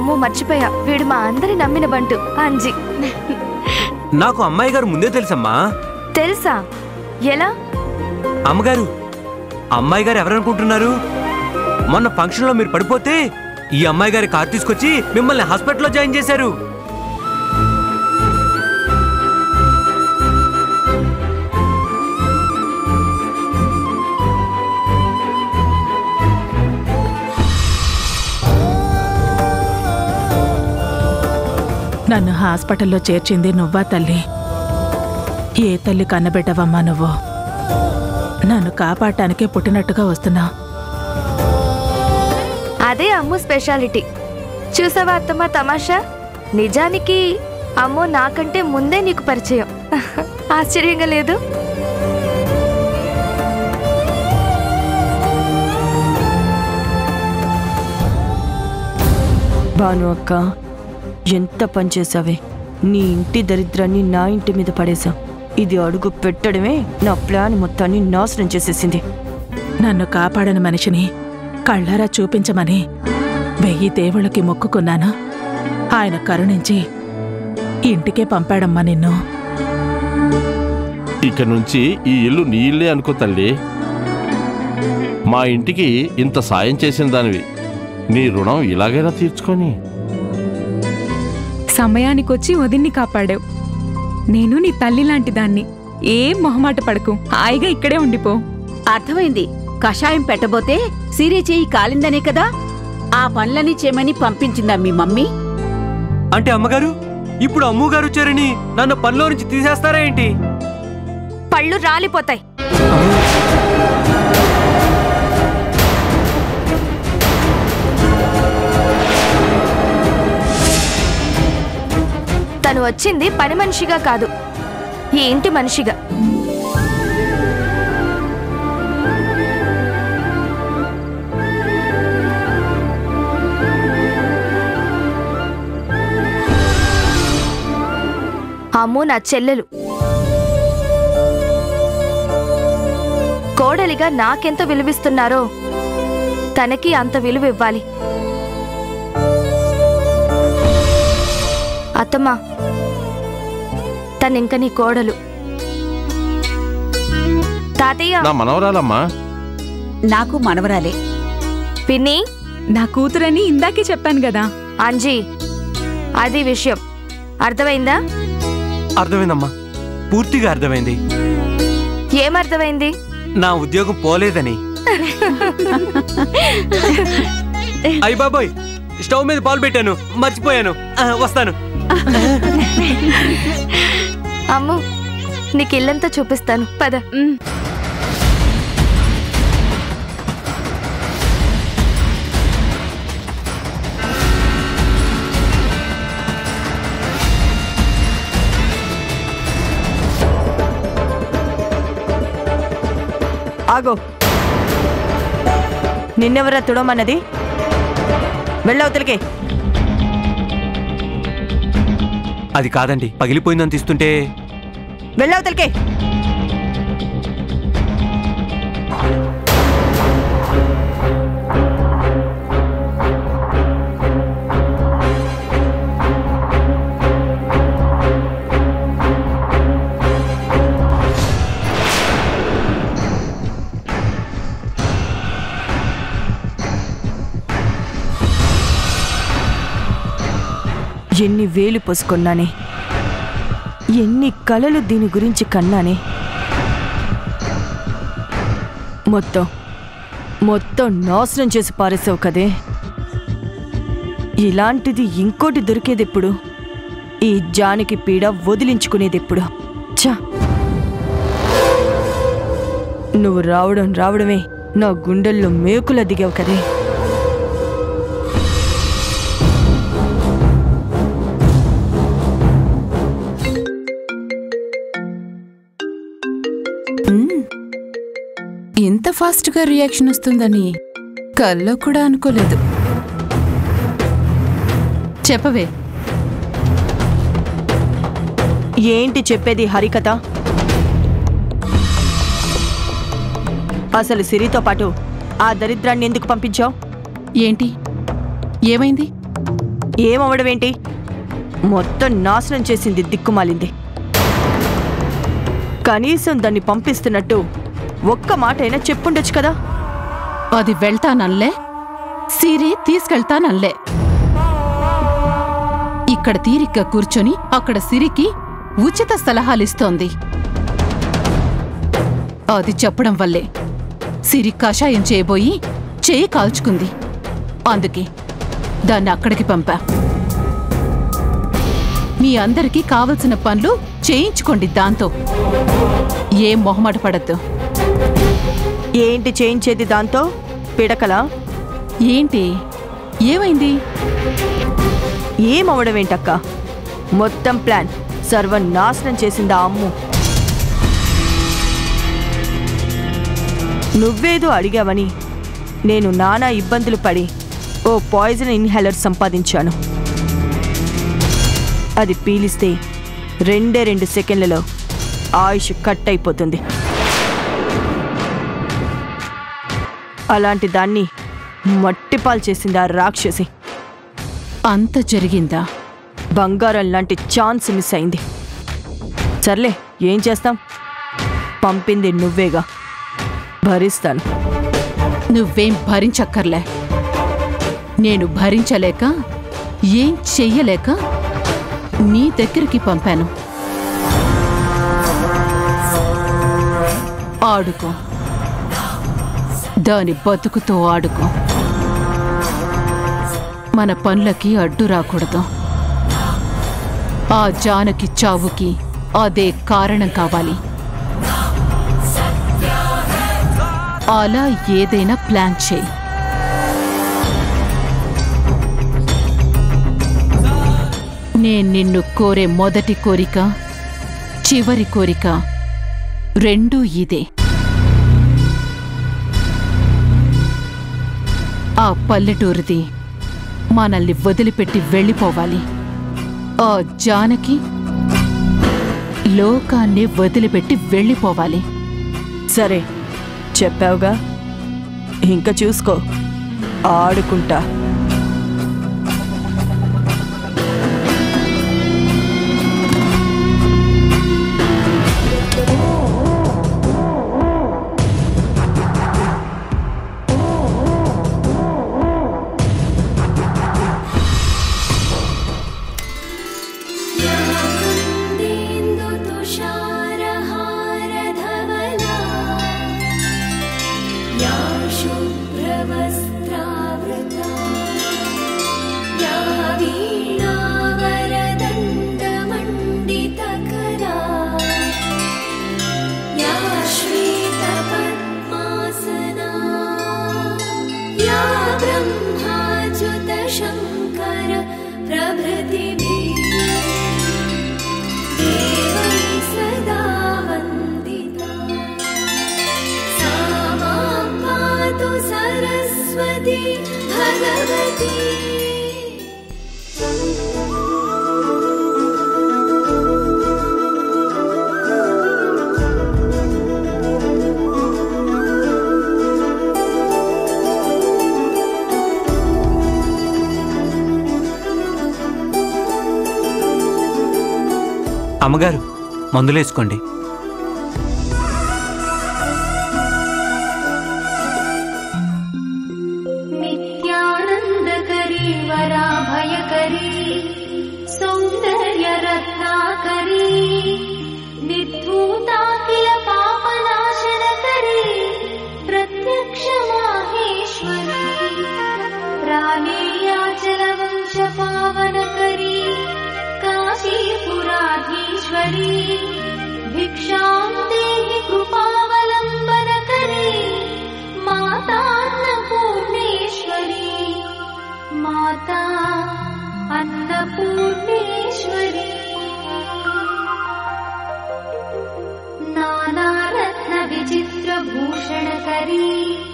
అమ్మో మర్చిపోయా వీడు మా అందరి నమ్మిన బంటు అంజి నాకు అమ్మాయి గారు ముందే తెలుసమ్మా తెలుసా ఎలా అమ్మగారు అమ్మాయి గారు ఎవరనుకుంటున్నారు మొన్న ఫంక్షన్లో మీరు పడిపోతే ఈ అమ్మాయి గారి కార్ తీసుకొచ్చి మిమ్మల్ని హాస్పిటల్లో జాయిన్ చేశారు నన్ను హాస్పిటల్లో చేర్చింది నువ్వా తల్లి ఏ తల్లి కన్నబెట్టవమ్మా నువ్వు నన్ను కాపాడటానికే పుట్టినట్టుగా వస్తున్నా అదే అమ్ము స్పెషాలిటీ చూసావా అత్తమ్మ తమాషా నిజానికి అమ్మో నాకంటే ముందే నీకు పరిచయం ఆశ్చర్యంగా లేదు భాను అక్క ఎంత పనిచేసావే నీ ఇంటి దరిద్రాన్ని నా ఇంటి మీద పడేశావు ఇది అడుగు పెట్టడమే నా ప్లాన్ మొత్తాన్ని నాశనం చేసేసింది నన్ను కాపాడని మనిషిని కళ్ళారా చూపించమని వెయ్యి దేవుళ్ళకి మొక్కుకున్నాను ఆయన కరుణించి ఇంటికే పంపాడమ్మా నిన్ను ఇక నుంచి ఈ ఇల్లు నీ ఇల్లే అనుకో తల్లి మా ఇంటికి ఇంత సాయం చేసిన దానివి నీ రుణం ఇలాగైనా తీర్చుకొని సమయానికొచ్చి వదిన్ని కాపాడావు నేను నీ తల్లి లాంటి దాన్ని ఏం మొహమాట పడకు హాయిగా ఇక్కడే ఉండిపో అర్థమైంది కషాయం పెట్టబోతే సిరి చేయి కాలిందనే కదా ఆ పనులని చేయమని పంపించిందా మీ మమ్మీ అంటే అమ్మగారు ఇప్పుడు అమ్ము గారు వచ్చారని నన్ను పనిలో నుంచి తీసేస్తారా ఏంటి పళ్ళు రాలిపోతాయి తను వచ్చింది పని మనిషిగా కాదు ఈ ఇంటి మనిషిగా అమ్ము నా చెల్లెలు కోడలిగా నాకెంత విలువిస్తున్నారో తనకి అంత విలువ ఇవ్వాలి అత్తమ్మా తనింక నీ కోడలు తాతయ్య నా మనవరాలమ్మా నాకు మనవరాలే పిన్ని నా కూతురని ఇందాకే చెప్పాను కదా అంజీ అది విషయం అర్థమైందా అర్థమైందమ్మా పూర్తిగా అర్థమైంది ఏమర్థమైంది నా ఉద్యోగం పోలేదని అయ్య బాబోయ్ స్టవ్ మీద పాలు పెట్టాను మర్చిపోయాను ఆ, వస్తాను అమ్ము నీకు ఇల్లంతా చూపిస్తాను పద ఉమ్. ఆగో నిన్నెవరా తుడమన్నది వెళ్ళవతలికే అది కాదండి పగిలిపోయిందని తీస్తుంటే వెళ్ళవతలికే ఎన్ని వేలు పోసుకున్నానే ఎన్ని కలలు దీని గురించి కన్నానే మొత్తం మొత్తం నాశనం చేసి పారేసావు కదే ఇలాంటిది ఇంకోటి దొరికేదెప్పుడు ఈ జానికి పీడ వదిలించుకునేదెప్పుడు ఛ నువ్వు రావడం రావడమే నా గుండెల్లో మేకుల దిగావు కదే ఇంత ఫాస్ట్గా రియాక్షన్ వస్తుందని కల్లో కూడా అనుకోలేదు చెప్పవే ఏంటి చెప్పేది హరికథ అసలు సిరితో పాటు ఆ దరిద్రాన్ని ఎందుకు పంపించావు ఏంటి ఏమైంది ఏమవడమేంటి మొత్తం నాశనం చేసింది దిక్కుమాలింది కనీసం దాన్ని పంపిస్తున్నట్టు ఒక్క మాట అయినా చెప్పుండొచ్చు కదా అది వెళ్తానల్లే సిరి తీసుకెళ్తానల్లే ఇక్కడ తీరిగ్గా కూర్చొని అక్కడ సిరికి ఉచిత సలహాలిస్తోంది అది చెప్పడం వల్లే సిరి కషాయం చేయబోయి చేయి కాల్చుకుంది అందుకే దాన్ని అక్కడికి పంపా మీ అందరికీ కావలసిన పనులు చేయించుకోండి దాంతో ఏం మొహమాట పడద్దు ఏంటి చేయించేది దాంతో పిడకలా ఏంటి ఏమైంది ఏమవడమేంటక్క మొత్తం ప్లాన్ సర్వనాశనం చేసింది ఆ అమ్ము నువ్వేదో అడిగావని నేను నానా ఇబ్బందులు పడి ఓ పాయిజన్ ఇన్హేలర్ సంపాదించాను అది పీలిస్తే రెండే రెండు సెకండ్లలో ఆయుష్ కట్ అయిపోతుంది అలాంటి దాన్ని మట్టిపాలు చేసింది ఆ రాక్షసి అంత జరిగిందా బంగారం లాంటి ఛాన్స్ మిస్ అయింది సర్లే ఏం చేస్తాం పంపింది నువ్వేగా భరిస్తాను నువ్వేం భరించక్కర్లే నేను భరించలేక ఏం చెయ్యలేక నీ దగ్గరికి పంపాను ఆడుకో దాని బతుకుతో ఆడుకో మన పనులకి అడ్డు రాకూడదు ఆ జానకి చావుకి అదే కారణం కావాలి అలా ఏదైనా ప్లాన్ చేయి నేను నిన్ను కోరే మొదటి కోరిక చివరి కోరిక రెండూ ఇదే ఆ పల్లెటూరిది మనల్ని వదిలిపెట్టి వెళ్ళిపోవాలి ఆ జానకి లోకాన్ని వదిలిపెట్టి వెళ్ళిపోవాలి సరే చెప్పావుగా ఇంకా చూసుకో ఆడుకుంటా ेन्दुतुषारहारधवला या शुभ्रवस्त्रावृता या वीणावरदण्डमण्डितकरा या श्वेतपद्मासना या ब्रह्माच्युतशङ्कर प्रभृतिभिः देवै सदा वन्दिता सा मां पातु सरस्वती भगवती అమ్మగారు మందులేసుకోండి नित्यानन्दकरी वराभयकरी सौन्दर्यरत्नाकरी निर्धूता किल पापनाशनकरी प्रत्यक्षमाहेश्वरी प्राणेयाचलवंशपावनकरी काशीपुराधीश्वरी भिक्षां देहि कृपावलम्बनकरी मातान्नपूर्णेश्वरी माता अन्नपूर्णेश्वरी नानारत्नविचित्रभूषणकरी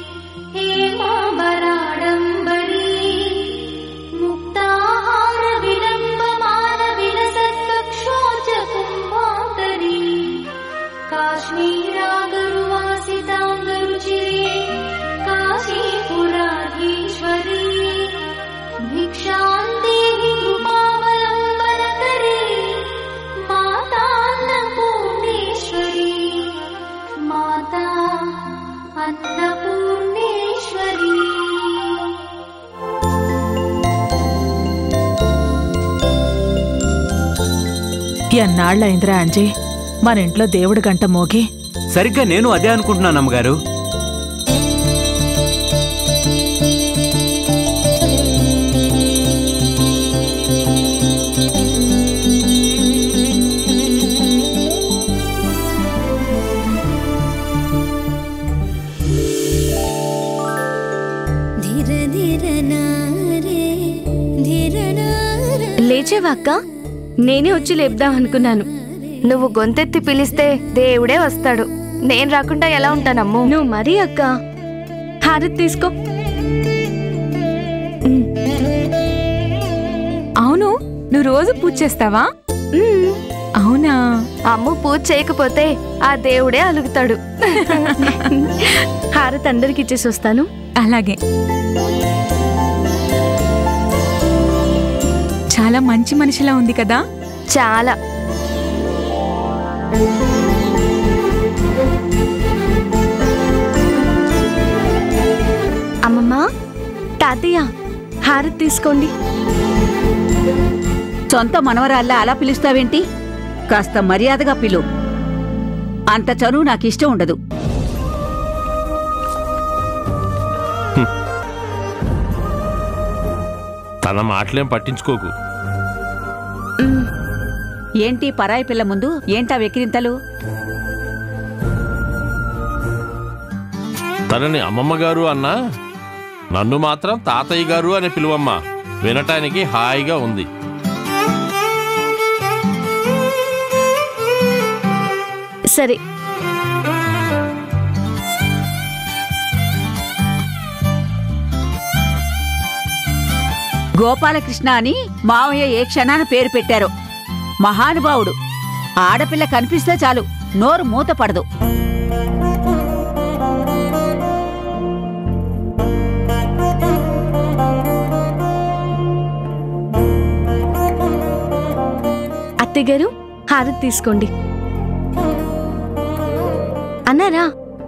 हेमाम्बराडम्बरी मुक्ताहारविलम्बमानविलसत्कक्षोचकुम्भाकरी काश्मीरागरुवासिताङ्गरुचिरे काशीपुराधीश्वरी भिक्षां देहि ఎన్నాళ్ళయిందిరా అంజీ మన ఇంట్లో దేవుడి గంట మోగి సరిగ్గా నేను అదే అనుకుంటున్నాను అమ్మగారు ధీర ధీర నారే ధీర నారే లేచేవా అక్క నేనే వచ్చి లేపుదాం అనుకున్నాను నువ్వు గొంతెత్తి పిలిస్తే దేవుడే వస్తాడు నేను రాకుండా ఎలా ఉంటానమ్ము నువ్వు మరీ అక్క హారతి తీసుకో అవును నువ్వు రోజు పూజ చేస్తావా మ్మ్. అవునా అమ్ము పూజ చేయకపోతే ఆ దేవుడే అలుగుతాడు హారతి అందరికి ఇచ్చేసి వస్తాను అలాగే చాలా మంచి మనిషిలా ఉంది కదా చాలా అమ్మమ్మ తాతయ్య హారతి తీసుకోండి సొంత మనవరాల్లా అలా పిలుస్తావేంటి కాస్త మర్యాదగా పిలు అంత చనువు నాకు ఇష్టం ఉండదు తన మాటలేం పట్టించుకోకు ఏంటి పరాయి పిల్ల ముందు ఏంటా వెకిరింతలు తనని అమ్మమ్మ గారు అన్నా నన్ను మాత్రం తాతయ్య గారు అని పిలువమ్మా వినటానికి హాయిగా ఉంది సరే గోపాలకృష్ణ అని మావయ్య ఏ క్షణాన పేరు పెట్టారో మహానుభావుడు ఆడపిల్ల కనిపిస్తే చాలు నోరు మూత పడదు అత్తయ్య గారు హారతి తీసుకోండి అన్నారా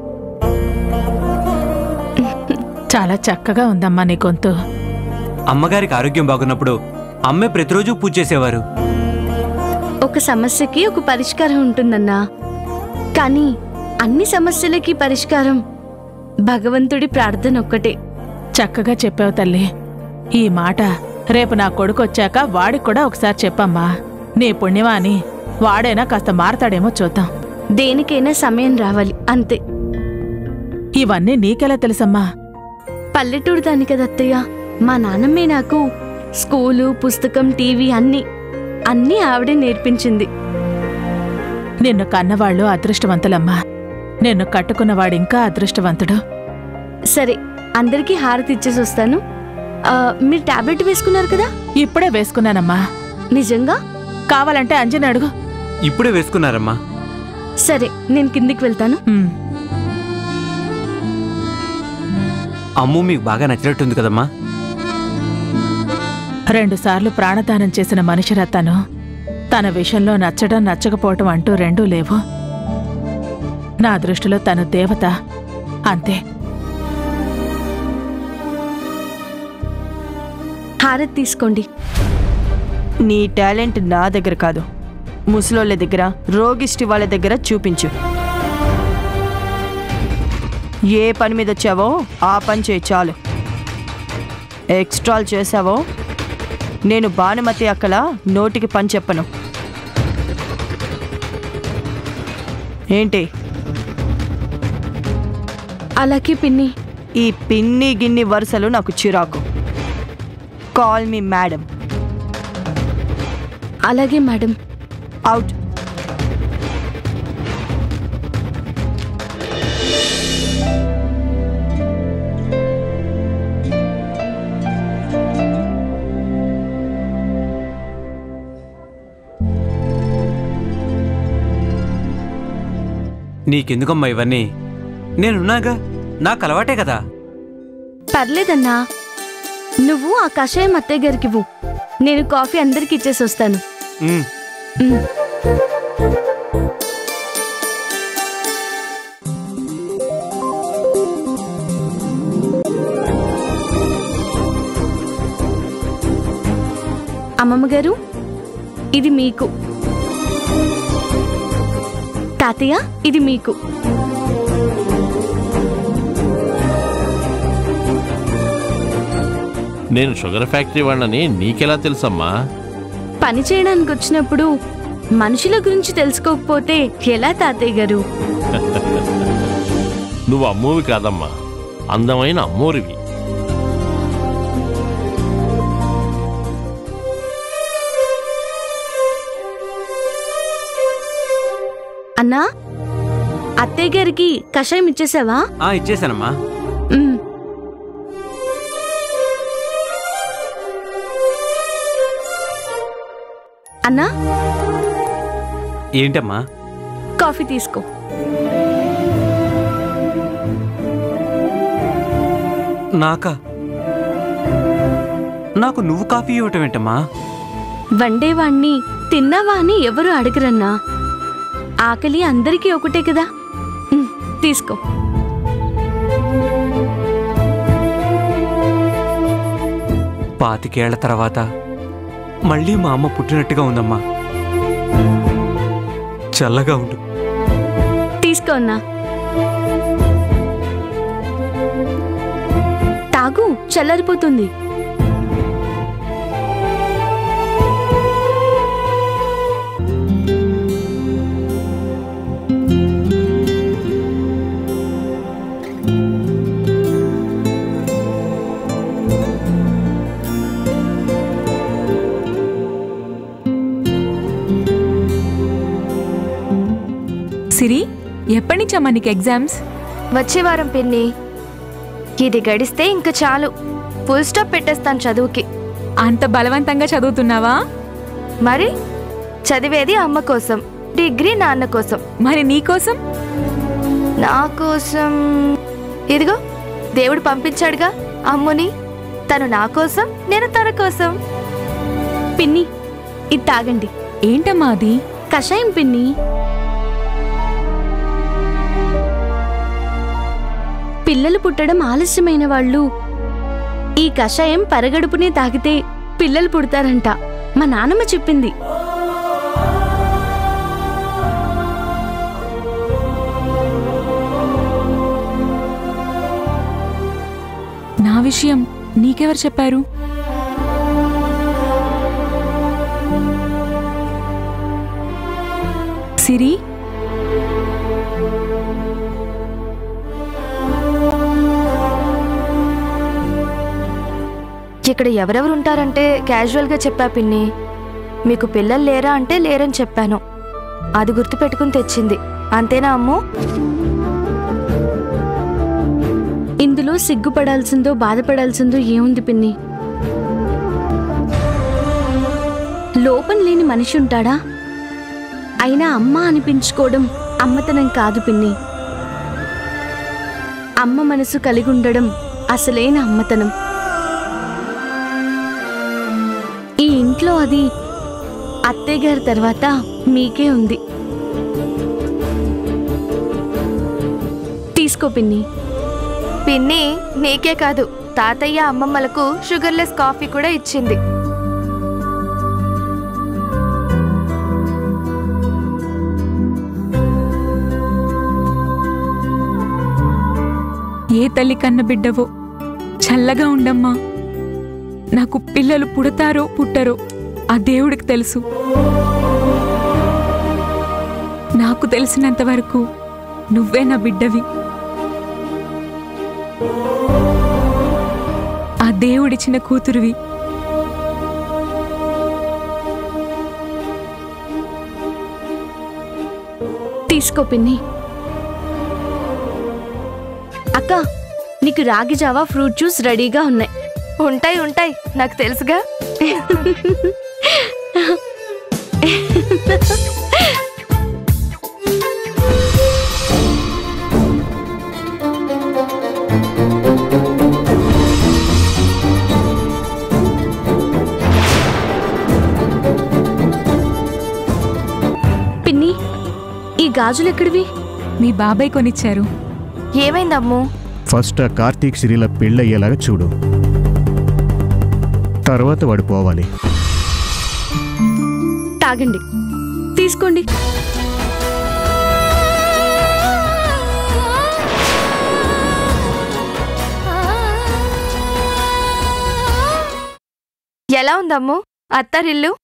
చాలా చక్కగా ఉందమ్మా నీ గొంతు అమ్మగారికి ఆరోగ్యం బాగున్నప్పుడు అమ్మే ప్రతిరోజు పూజ చేసేవారు ఒక సమస్యకి ఒక పరిష్కారం ఉంటుందన్నా కానీ అన్ని సమస్యలకి పరిష్కారం భగవంతుడి ప్రార్థన ఒక్కటే చక్కగా చెప్పావు తల్లి ఈ మాట రేపు నా కొడుకు వచ్చాక వాడికి కూడా ఒకసారి చెప్పమ్మా నీ పుణ్యమా అని వాడైనా కాస్త మారతాడేమో చూద్దాం దేనికైనా సమయం రావాలి అంతే ఇవన్నీ నీకెలా తెలుసమ్మా పల్లెటూరు దాని కదా అత్తయ్య మా నాన్నమ్మే నాకు స్కూలు పుస్తకం టీవీ అన్నీ అన్నీ ఆవిడే నేర్పించింది నిన్ను కన్నవాళ్ళు అదృష్టవంతులమ్మా నిన్ను కట్టుకున్నవాడింకా అదృష్టవంతుడు సరే అందరికీ హారతి ఇచ్చేసి వస్తాను ఆ, మీరు టాబ్లెట్ వేసుకున్నారు కదా ఇప్పుడే వేసుకున్నానమ్మా నిజంగా కావాలంటే అంజని అడుగు ఇప్పుడే వేసుకున్నారమ్మా సరే నేను కిందికి వెళ్తాను ఉమ్, అమ్ము మీకు బాగా నచ్చినట్టుంది కదమ్మా రెండుసార్లు ప్రాణదానం చేసిన మనిషిరా తను తన విషయంలో నచ్చడం నచ్చకపోవటం అంటూ రెండూ లేవు నా దృష్టిలో తను దేవత అంతే హారతి తీసుకోండి నీ టాలెంట్ నా దగ్గర కాదు ముసలోళ్ళ దగ్గర రోగిష్టి వాళ్ళ దగ్గర చూపించు ఏ పని మీద వచ్చావో ఆ పని చేయి చాలు ఎక్స్ట్రాల్ చేసావో నేను భానుమతి అక్కల నోటికి పని చెప్పను ఏంటి అలాగే పిన్ని ఈ పిన్ని గిన్ని వరుసలు నాకు చిరాకు కాల్ మీ మేడం అలాగే మేడం అవుట్ నీకెందుకమ్మా ఇవన్నీ నేనున్నాగా నాకు అలవాటే కదా పర్లేదన్నా నువ్వు ఆ కషాయం అత్తయ్య గారికి ఇవ్వు నేను కాఫీ అందరికి ఇచ్చేసి వస్తాను ఉమ్, ఉమ్. అమ్మమ్మ గారు ఇది మీకు తాతయ్య ఇది మీకు నేను షుగర్ ఫ్యాక్టరీ వాడినని నీకెలా తెలుసమ్మా పని చేయడానికి వచ్చినప్పుడు మనుషుల గురించి తెలుసుకోకపోతే ఎలా తాతయ్య గారు నువ్వు అమ్మూవి కాదమ్మా అందమైన అమ్మూరివి అన్నా అత్తయ్య గారికి కషాయం ఇచ్చేసావా ఆ ఇచ్చేసానమ్మా ఉమ్. అన్నా ఏంటమ్మా కాఫీ తీసుకో నాకా నాకు నువ్వు కాఫీ ఇవ్వటం ఏంటమ్మా వండేవాణ్ణి తిన్నావా అని ఎవరు అడగరన్నా ఆకలి అందరికీ ఒకటే కదా ఉమ్, తీసుకో పాతికేళ్ల తర్వాత మళ్ళీ మా అమ్మ పుట్టినట్టుగా ఉందమ్మా చల్లగా ఉండు తీసుకో అన్నా తాగు చల్లారిపోతుంది సిరి ఎప్పటి నుంచమ్మా నీకు ఎగ్జామ్స్ వచ్చే వారం పిన్ని ఇది గడిస్తే ఇంక చాలు ఫుల్ స్టాప్ పెట్టేస్తాను చదువుకి అంత బలవంతంగా చదువుతున్నావా మరి చదివేది అమ్మ కోసం డిగ్రీ నాన్న కోసం మరి నీకోసం నా కోసం ఇదిగో దేవుడు పంపించాడుగా అమ్ముని తను నా కోసం నేను తన కోసం పిన్ని ఇది తాగండి ఏంటమ్మా అది కషాయం పిన్ని పిల్లలు పుట్టడం ఆలస్యమైన వాళ్ళు ఈ కషాయం పరగడుపునే తాగితే పిల్లలు పుడతారంట మా నాన్నమ్మ చెప్పింది నా విషయం నీకెవరు చెప్పారు సిరి ఇక్కడ ఎవరెవరు ఉంటారంటే క్యాజువల్గా చెప్పా పిన్ని మీకు పిల్లలు లేరా అంటే లేరని చెప్పాను అది గుర్తుపెట్టుకుని తెచ్చింది అంతేనా అమ్ము ఇందులో సిగ్గుపడాల్సిందో బాధపడాల్సిందో ఏముంది పిన్ని లోపం లేని మనిషి ఉంటాడా అయినా అమ్మ అనిపించుకోవడం అమ్మతనం కాదు పిన్ని అమ్మ మనసు కలిగి ఉండడం అసలైన అమ్మతనం ఈ ఇంట్లో అది అత్తయ్య గారి తర్వాత మీకే ఉంది తీసుకో పిన్ని పిన్ని నీకే కాదు తాతయ్య అమ్మమ్మలకు షుగర్లెస్ కాఫీ కూడా ఇచ్చింది ఏ తల్లి కన్న బిడ్డవో చల్లగా ఉండమ్మా నాకు పిల్లలు పుడతారో పుట్టరో ఆ దేవుడికి తెలుసు నాకు తెలిసినంత వరకు నువ్వే నా బిడ్డవి ఆ దేవుడిచ్చిన కూతురువి తీసుకో పిన్ని అక్క నీకు రాగి జావా ఫ్రూట్ జ్యూస్ రెడీగా ఉన్నాయి ఉంటాయి ఉంటాయి నాకు తెలుసుగా పిన్ని ఈ గాజులు ఎక్కడివి మీ బాబాయ్ కొనిచ్చారు ఏమైందమ్ము ఫస్ట్ ఆ కార్తీక్ సిరిల పెళ్ళయ్యేలాగా చూడు తర్వాత వాడు పోవాలి తాగండి తీసుకో తీసుకోండి ఎలా ఉందమ్ము అత్తారిల్లు